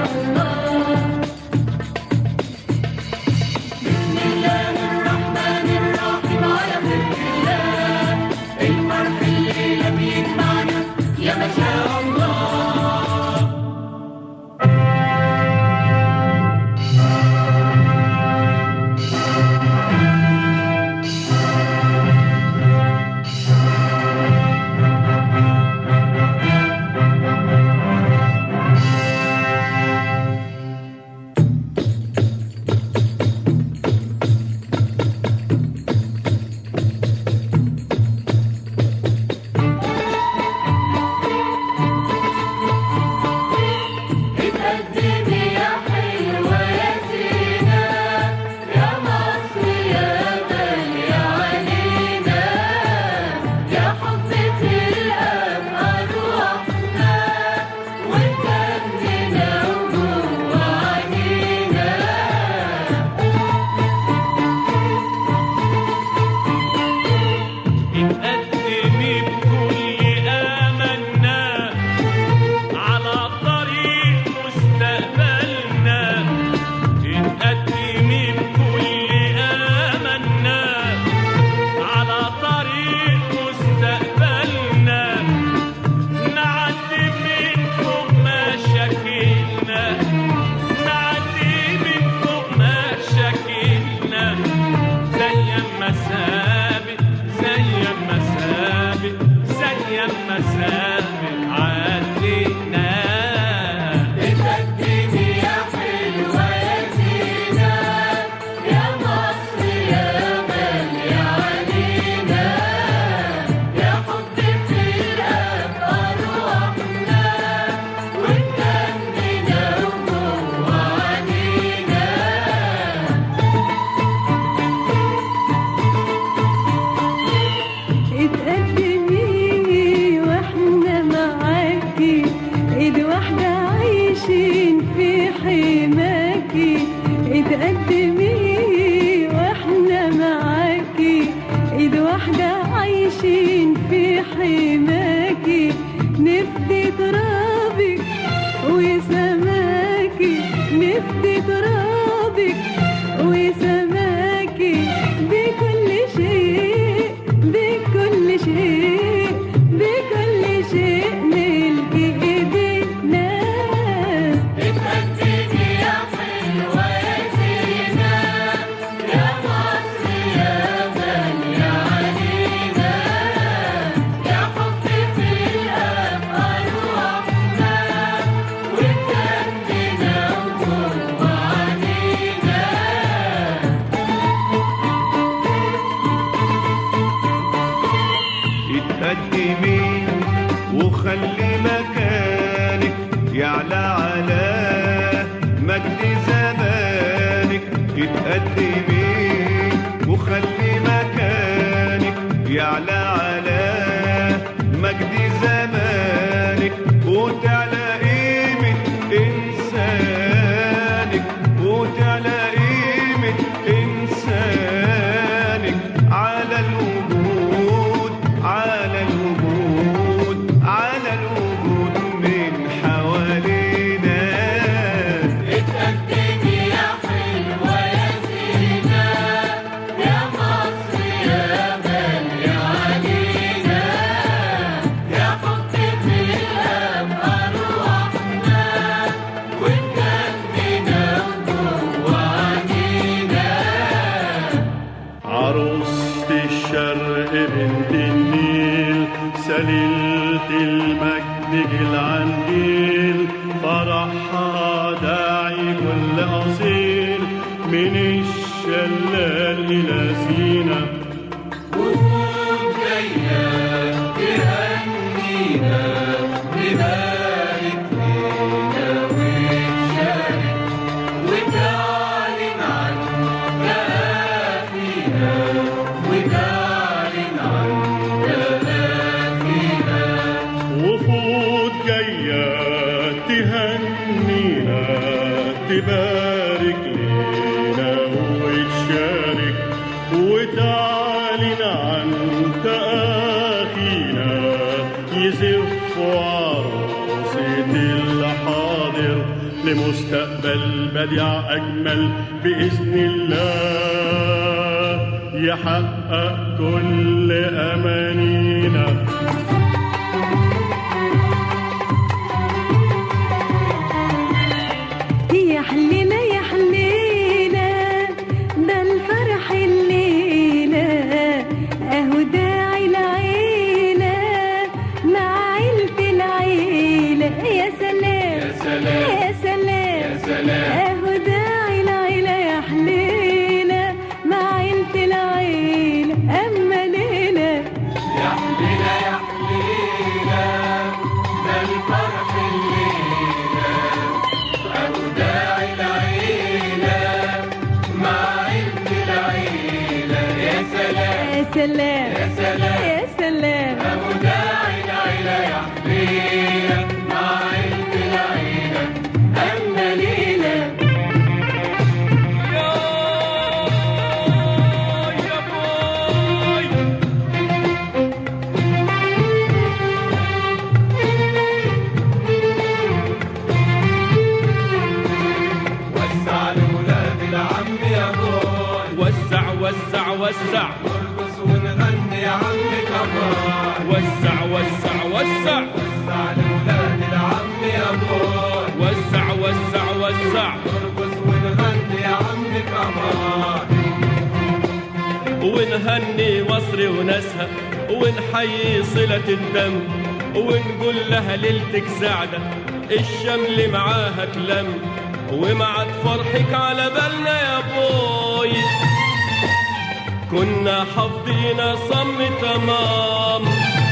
اتقدمي وخلي مكانك يعلى على مجد زمانك اتقدمي وخلي مكانك يعلى على مجد زمانك وتعلى قيمة إنسانك وتعلى قيمة إنسانك على الوجود على الوجود على الوجود من حوالينا اتقدمي يا حلوة يا زينة يا مصر يا غالية علينا يا حب في القلب أرواحنا واتجننا وجوه عينينا عروسة الشرق بنت النيل سليلة المجد جيل عن جيل فرحها داعي كل أصيل من الشلال إلى سينا وفود جاية تهنينا تبارك لينا وتشارك وتعلن عن تآخينا وتعلن عن تآخينا وفود جاية تهنينا تبارك لينا وتشارك وتعلن عن تآخينا يزفوا عروسة الحاضر لمستقبل بديع أجمل بإذن الله يحقق كل أمانينا يا حلينا يا حلينا ده الفرح الليلة اهو داعي العيلة مع عيلة العيلة يا سلام يا سلام. يا سلام يا سلام. اهو داعي العيلة يا حلينا مع عيلة العيلة اما ليلة يا حلينا يا حلينا ده الفرح الليلة أو داعي العيلة مع عيلة العيلة يا سلام يا سلام يا سلام يا سلام أبو داعي العيلة يا حلينا مع عيلة العيلة أما ليلة وسع لولاد العم يا بوي وسع وسع وسع نرقص ونغني يا عم كمان وسع وسع وسع وسع لولاد العم يا بوي وسع وسع وسع نرقص ونغني يا عم كمان ونهني مصر وناسها ونحيي صلة الدم ونقول لها ليلتك سعدة الشمل معاها تلم ومعت فرحك على بالنا يا بوي كنا حافظين صم تمام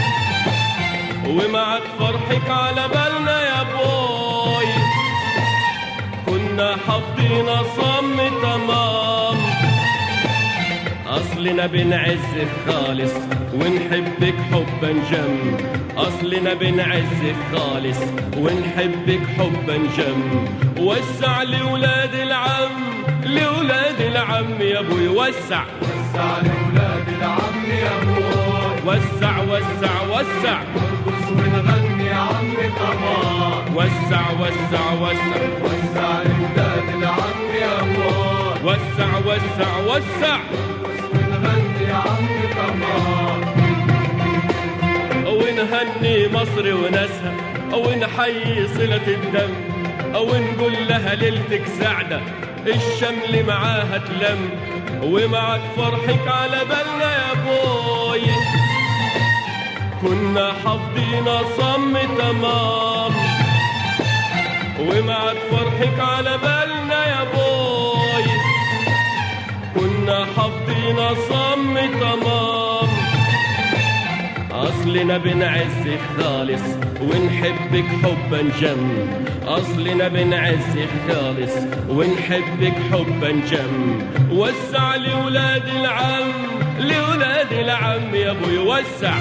ومعت فرحك على بالنا يا بوي كنا حافظين صم تمام أصلنا بنعزك خالص ونحبك حبا جم أصلنا بنعزك خالص ونحبك حبا جم وسع لولاد العم لولاد العم يا ابوي وسع وسع لولاد العم يا بوي وسع وسع وسع نرقص ونغني يا عم كمان وسع وسع وسع وسع لولاد العم يا بوي وسع وسع وسع نرقص ونغني يا عم كمان ونهني مصر وناسها ونحيي صلة الدم ونقول لها ليلتك سعدة الشمل معاها تلم ومعك فرحك على بالنا يا بوي كنا حافظين صم تمام ومعك فرحك على بالنا يا بوي كنا حافظين صم تمام أصلنا بنعزك خالص ونحبك حبا جم أصلنا بنعزك خالص ونحبك حبا جم وسع لولاد العم لولاد العم يا ابوي وسع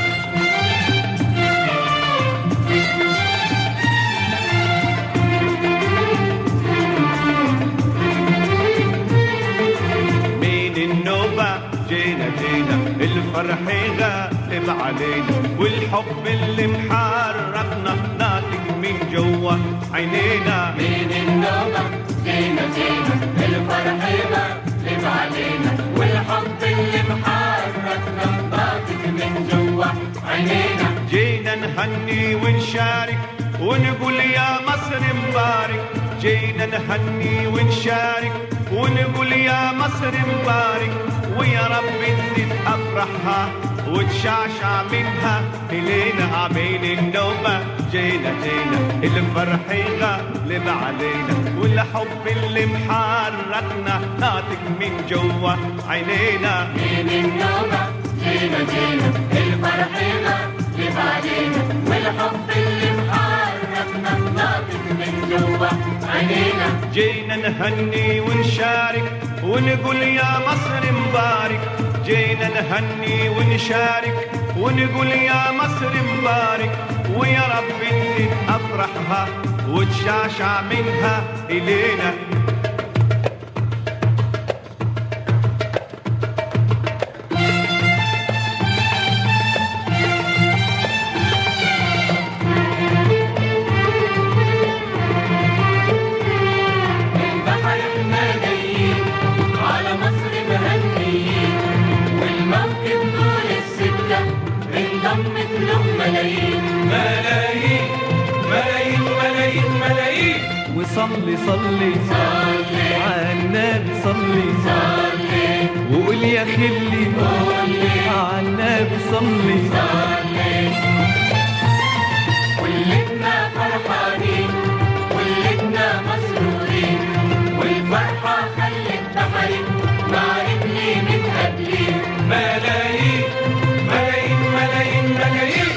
من النوبة جينا جينا الفرح غالب علينا والحب اللي محركنا ناطق من جوا عينينا من النوبة جينا جينا الفرح غالب علينا والحب اللي محركنا ناطق من جوا عينينا جينا نهني ونشارك ونقول يا مصر مبارك جينا نهني ونشارك ونقول يا مصر مبارك ويا رب تزيد افرحها وتشعشع منها الينا عبين النوبة جينا جينا الفرح غالب علينا والحب اللي محركنا ناطق من جوا عينينا من النوبة جينا جينا الفرح غالب علينا والحب اللي محركنا ناطق من جوا عينينا جينا نهني ونشارك ونقول يا مصر مبارك جينا نهني ونشارك ونقول يا مصر مبارك ويا رب تزيد افرحها وتشعشع منها الينا صلي صلي صلي عالنبي صلي صلي وقول يا خلي عالنبي صلي كلنا فرحانين كلنا مسرورين والفرحة خلت بحري مع ابني متقابلين ملايين ملايين ملايين ملايين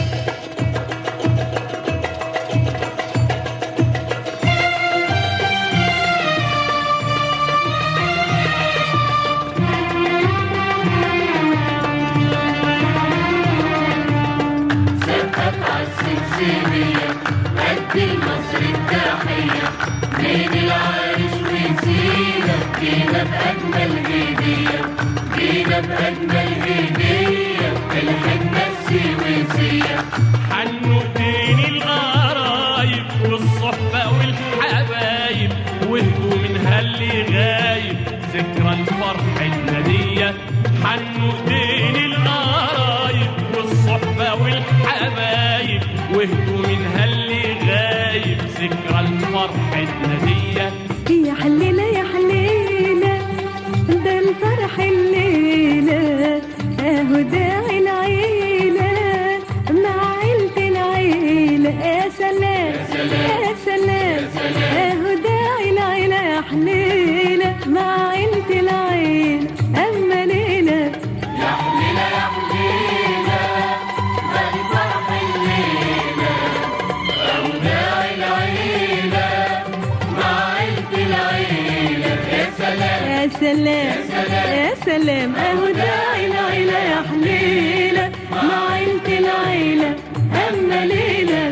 سقف عالسلسلية قد المصر التحية بين العرش وسيلة جينا بأجمل هدية جينا بأجمل هدية الحنة السويسية حنوتين القرايب والصحبة والحبايب وهدوا من هاللي غايب ذكرى الفرح الندية حنوتين القرايب والصحبة والحبايب وهدوا من هاللي غايب ذكرى الفرح الندية يا حليلة يا حليلة ده الفرح الليلة اهو داعي العيلة مع عيلة العيلة يا سلام يا سلام اهو داعي العيلة يا حليلة مع عيلة العيلة اما ليلة يا حليلة يا حليلة ده الفرح الليلة أوداع العيلة مع عيلة العيلة يا سلام يا سلام يا سلام اهو داعي العيلة يا حليلة مع عيلة العيلة اما ليلة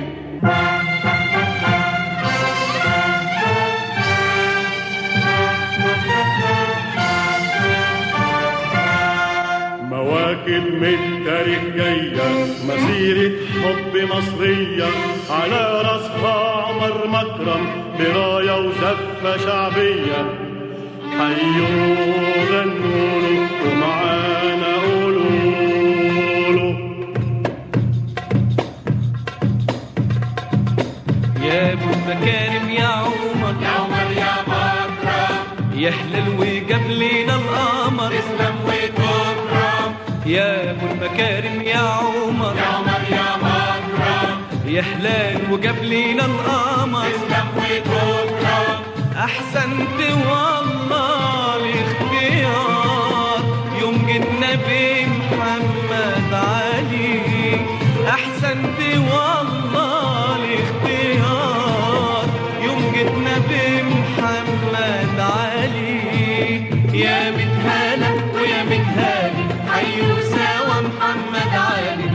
مواكب من التاريخ جاية مسيرة حب مصرية على راسها عمر مكرم براية وزفة شعبية حيوا غنوا له ومعانا قولوا له يا ابو المكارم يا عمر يا عمر يا مكرم يا هلال وجاب لينا القمر تسلم وتكرم يا ابو المكارم يا عمر يا عمر يا مكرم يا هلال وجاب لينا القمر تسلم وتكرم احسنت والله الاختيار يوم جينا بمحمد علي احسنت والله الاختيار يوم جيتنا بمحمد علي يا متهالة ويا متهالي حيوا سوا محمد علي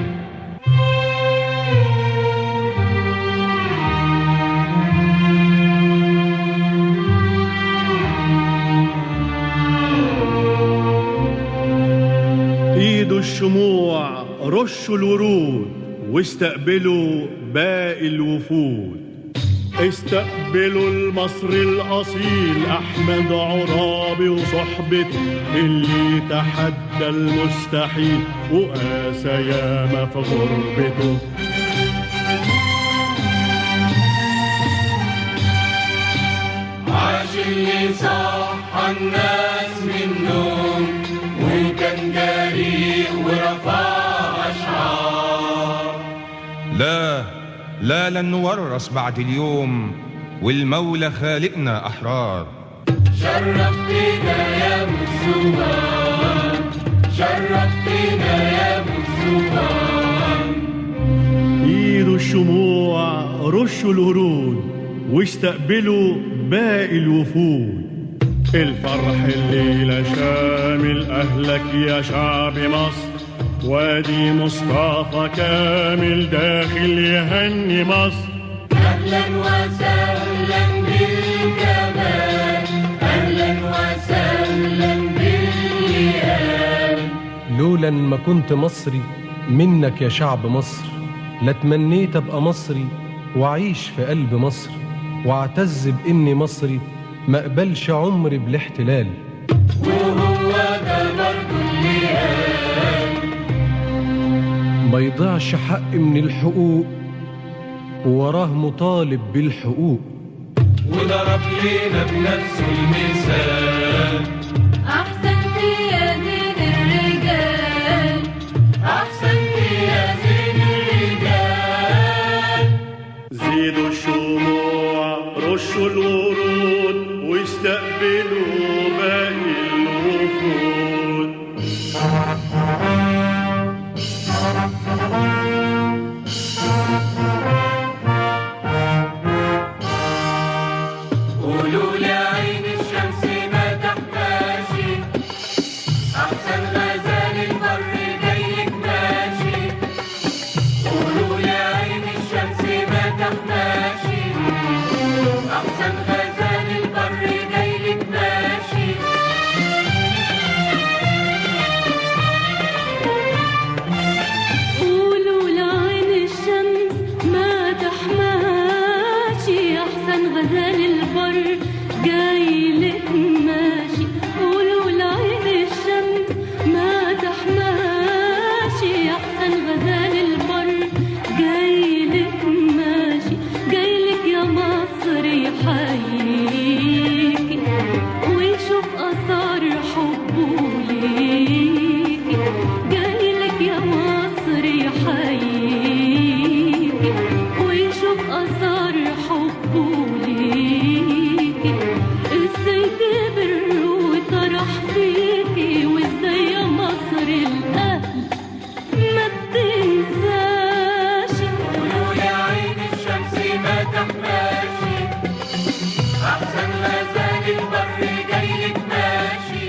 ايدوا الشموع رشوا الورود واستقبلوا باقي الوفود استقبلوا المصري الأصيل أحمد عرابي وصحبته اللي تحدى المستحيل وقاس ياما في غربته عاش اللي صح الناس من النوم وكان جريء ورفع أشعار لا لا لن نورث بعد اليوم والمولى خالقنا أحرار شرفتنا يا مسوان شرفتنا يا مسوان ايدوا الشموع رشوا الورود واستقبلوا باقي الوفود الفرح الليلة شامل أهلك يا شعب مصر وادي مصطفى كامل داخل يهني مصر أهلا وسهلا بالجمال أهلا وسهلا بالليال لولا ما كنت مصري منك يا شعب مصر لتمنيت ابقى مصري واعيش في قلب مصر واعتز باني مصري ما اقبلش عمري بالاحتلال وهو ده برضه اللي قال ما يضيعش حق من الحقوق ووراه مطالب بالحقوق وضرب لينا بنفسه المثال أحسنت يا زين الرجال أحسنت يا زين الرجال زيدوا الشموع رشوا الورود واستقبلوا باقي الوفود قولوا لعين الشمس ما تحماشي أحسن غزال البر جايلك ماشي قولوا لعين الشمس ما تحماشي أحسن غزال البر جايلك ماشي قولوا لعين الشمس ما تحماشي أحسن غزال البر جاي لك ماشي قولوا لعين الشمس ما تحماشي أحسن غزال البر جاي لك ماشي جاي لك يا مصر يحييكي ويشوف أثار حبه ليكي جاي لك يا مصر يحييكي ويشوف أثار حبه ليكي ازاي كبر وطرح فيكي وازاي يا مصر الأهل ما بتنساش قولوا لعين الشمس ما تحماشي أحسن غزال البر جايلك ماشي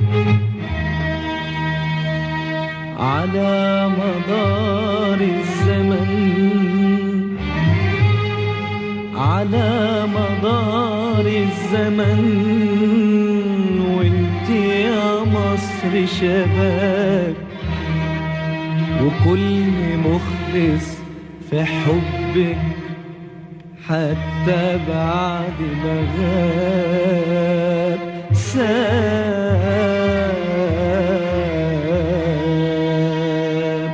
على مدار الزمن على مدار الزمن وانت يا مصر شباب وكل مخلص في حبك حتى بعد ما غاب ساب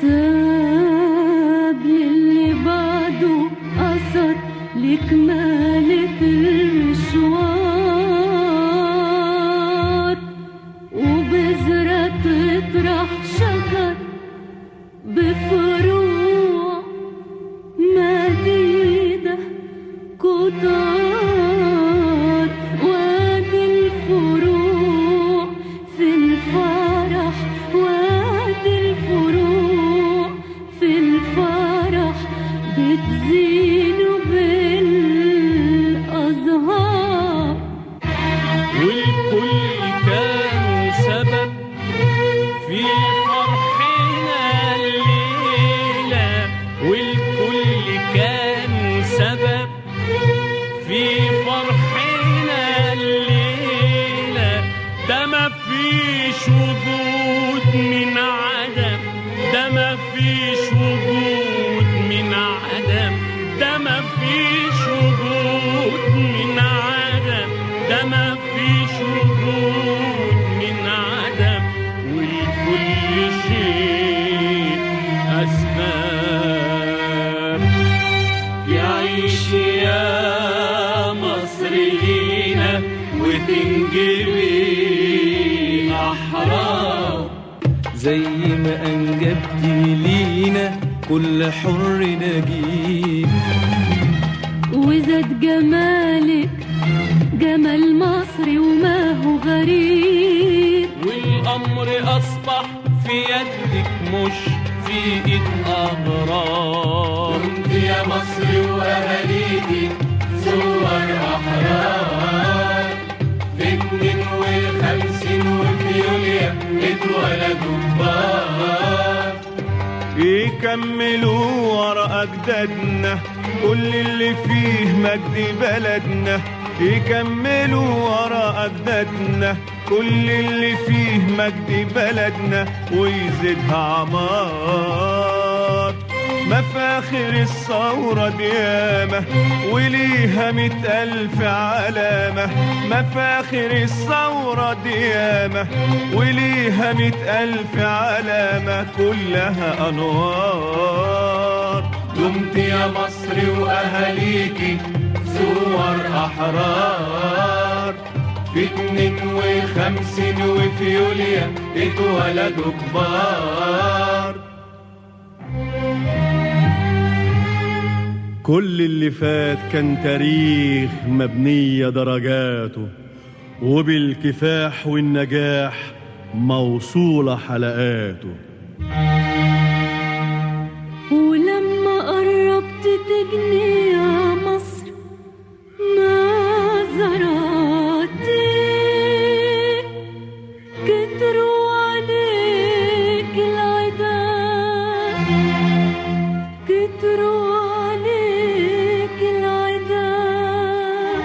ساب للي بعده أثر لكمالة المشوار وبذرة تطرح شجر بفروع مديدة كتار وادي الفروع في الفرح وادي الفروع في الفرح بتزين بالأزهار والكل كانوا سبب في فرحنا الليلة والكل كانوا سبب في فرحنا الليلة ده ما فيش وجود من عدم ده ما فيش وجود من عدم ده ما فيش وجود من عدم ده ما فيش وجود من عدم ولكل شيء أسباب يعيش يا مصر لينا وتنجبي أحرار زي ما أنجبتي لينا كل حر نجيب وزاد جمالك جمال مصر وما هو غريب والأمر أصبح في يدك مش في إيد أغرار كنت يا مصر وأهاليكي صور أحرار في اتنين وخمسين وفي يوليا اتولدوا كبار يكملوا ورا أجدادنا كل اللي فيه مجد بلدنا يكملوا ورا أجدادنا كل اللي فيه مجد بلدنا ويزيدها عمار مفاخر الثورة ديامة وليها مئة ألف علامة مفاخر الثورة ديامة وليها مئة ألف علامة كلها أنوار دمت يا مصر وأهاليكي صور أحرار في اتنين وخمسين وفي يوليا اتولدوا كبار كل اللي فات كان تاريخ مبنية درجاته وبالكفاح والنجاح موصولة حلقاته ولما قربت تجني يا مصر ما زرعتي كتروا عليك العداء كتروا عليك العداء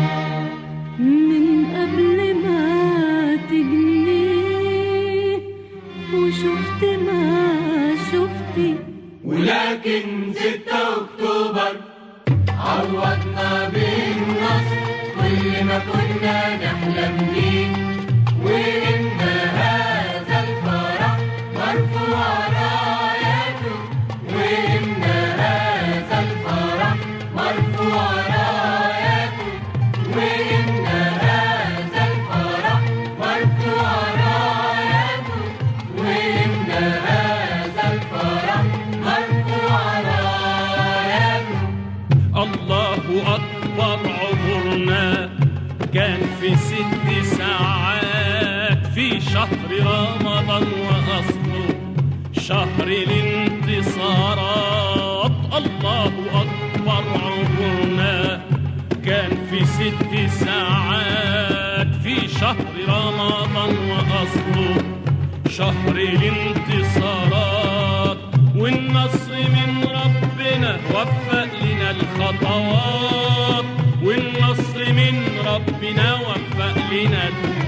من قبل ما تجني وشفت ما شفتي ولكن ستة أكتوبر عوضنا بالنصر كل ما كنا نحلم بيه وإن هذا الفرح مرفوع رايته وإن هذا الفرح مرفوع رايته وإن هذا الفرح مرفوع رايته وإن هذا الفرح مرفوع رايته الله أكبر عمرنا كان في ست ساعات في شهر رمضان وأصله شهر الانتصارات الله أكبر عمرنا كان في ست ساعات في شهر رمضان وأصله شهر الانتصارات والنصر من ربنا وفق لنا الخطوات والنصر من ربنا وفق لنا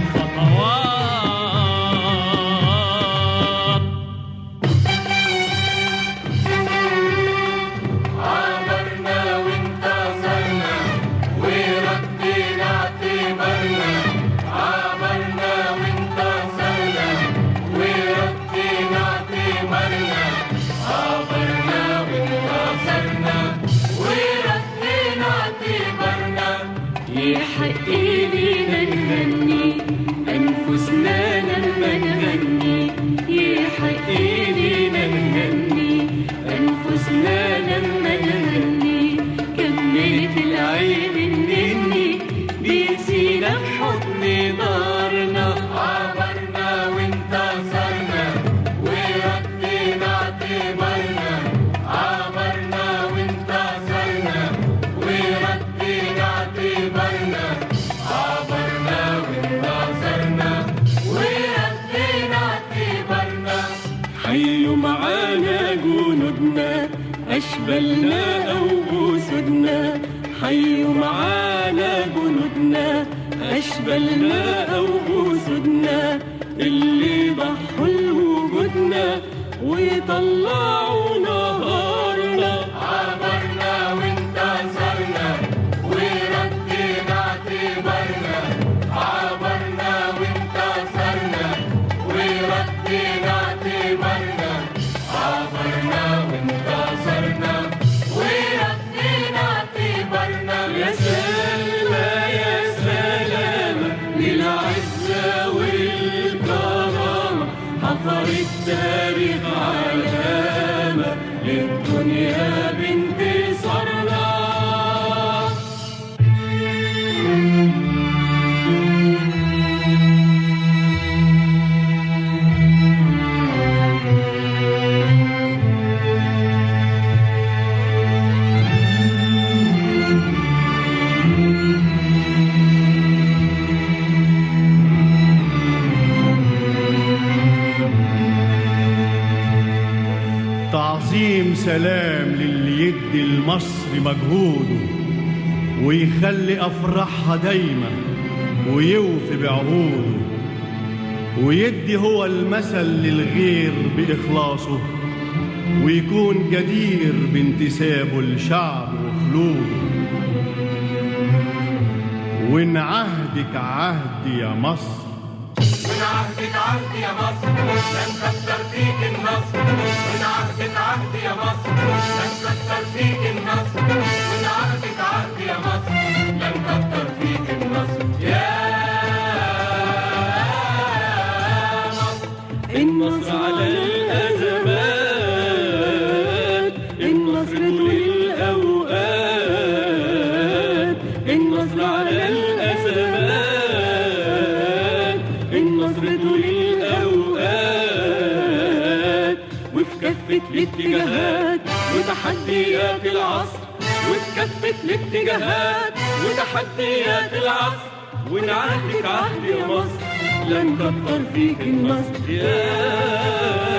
الخطوات عبرنا وانتصرنا وردينا اعتبارنا عبرنا وانتصرنا وردينا اعتبارنا عبرنا وانتصرنا وردينا اعتبارنا يحق لينا نغني أنفسنا لما نغني يحق لينا نغني أنفسنا لما نغني كملت العين النني بيسينا بحضن دارنا عبرنا وانتصرنا وردينا اعتبارنا عبرنا وانتصرنا وردينا اعتبارنا عبرنا وانتصرنا وردينا اعتبارنا حيوا معانا جنودنا أشبلنا أو أسودنا حيوا معانا جنودنا أشبلنا أو أسودنا اللي ضحوا لوجودنا وطلعوا نهارنا عبرنا وانتصرنا وردينا اعتبارنا عبرنا وانتصرنا وردينا اعتبارنا عبرنا وانتصرنا وردينا اعتبارنا يا سلمى يا سلامة للعزة والكرامة حفر التاريخ علامة للدنيا بانتصارنا تعظيم سلام للي يدي المصري مجهوده ويخلي أفراحها دايما ويوفي بعهوده ويدي هو المثل للغير بإخلاصه ويكون جدير بانتسابه لشعبه وخلوده وإن عهدك عهدي يا مصر من عهدك عهد يا مصر لن تكتر فيك النصر من عهدك عهد يا مصر لن تكتر فيك النصر من عهدك عهد يا مصر النصر طول الأوقات وفي كافة الاتجاهات وتحديات العصر وفي كافة الاتجاهات وتحديات العصر ونعهدك عهد يا مصر لن كتر فيك النصر يا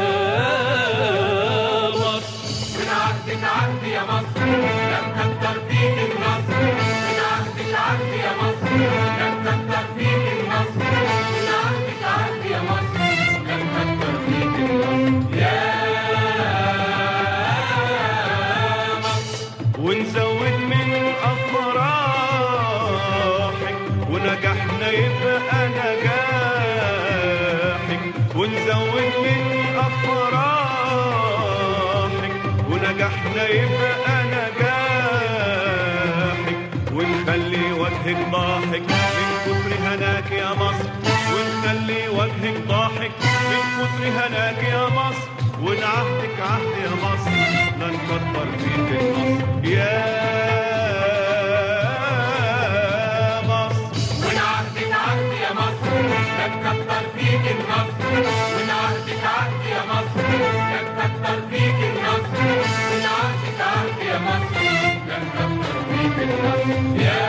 مصر من عهدك عهد يا مصر لم تكتر فيك النصر من عهدك عهد يا مصر لم تكتر فيك النصر من عهدك عهد يا مصر لم تكتر فيك النصر يا مصر ونزود من افراحك ونجاحنا يبقى نجاحك ونزود من افراحك ونجاحنا يبقى نجاحك ونخلي وجهك ضاحك من كتر هناك يا مصر ونخلي وجهك ضاحك من كتر هناك يا مصر ونعهدك عهد يا مصر لا نكتر فيك النصر يا مصر من عهدك عهد يا مصر لن تكتر فيك النصر من عهدك عهد يا مصر لن تكتر فيك النصر من عهدك عهد يا مصر لن تكتر فيك النصر يا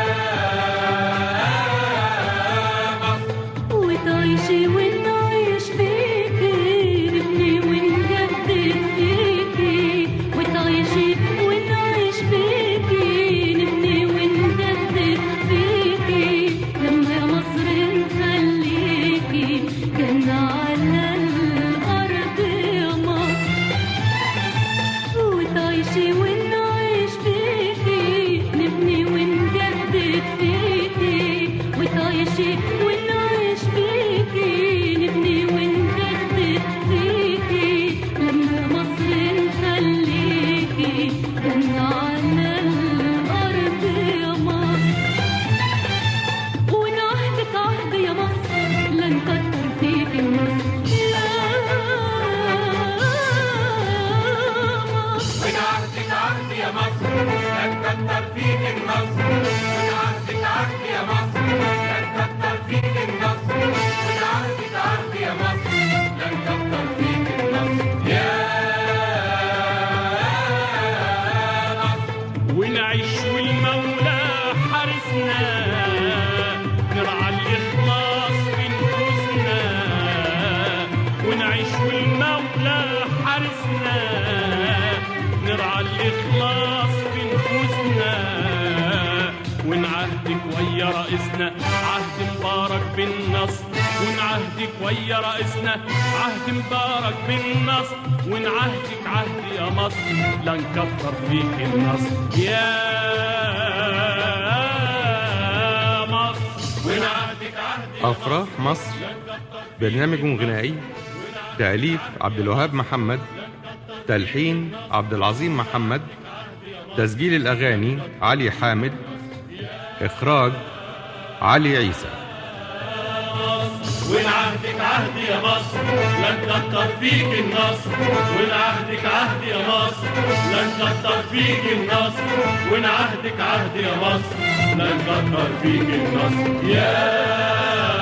مصر وتعيشي ونعيش فيكي نبني ونجدد فيكي وتعيشي ونعيش فيكي نبني ونجدد فيكي لما يا مصر نخليكي جنة على الأرض يا مصر وتعيشي ونعيش فيكي نبني ونجدد فيكي وتعيشي ونعيش فيكي نبني ونجدد فيكي لما مصر نخليكي جنة على الأرض يا مصر ونعهدك عهد يا مصر لن كتر فيك النصر يا مصر من عهدك عهد يا مصر لن تكتر فيك النصر من عهدك عهد يا مصر لن تكتر فيك النصر من عهدك عهد يا مصر لن تكتر فيك النصر يا مصر ونعيش والمولى حارسنا نرعى الإخلاص في نفوسنا ونعيش والمولى حارسنا نرعى الإخلاص في نفوسنا ونعهدك ويا رئيسنا عهد مبارك بالنصر ونعهدك ويا رئيسنا عهد مبارك بالنصر ونعهدك عهد يا مصر لن كفر فيك النصر يا مصر ونعهدك عهد يا أفراح مصر برنامج غنائي تأليف عبد الوهاب محمد تلحين عبد العظيم محمد تسجيل الأغاني علي حامد إخراج علي عيسى ونعهدك عهد يا مصر لن تكتر فيك النصر ونعهدك عهد يا مصر لن تكتر فيك النصر ونعهدك عهد يا مصر لن تكتر فيك النصر يا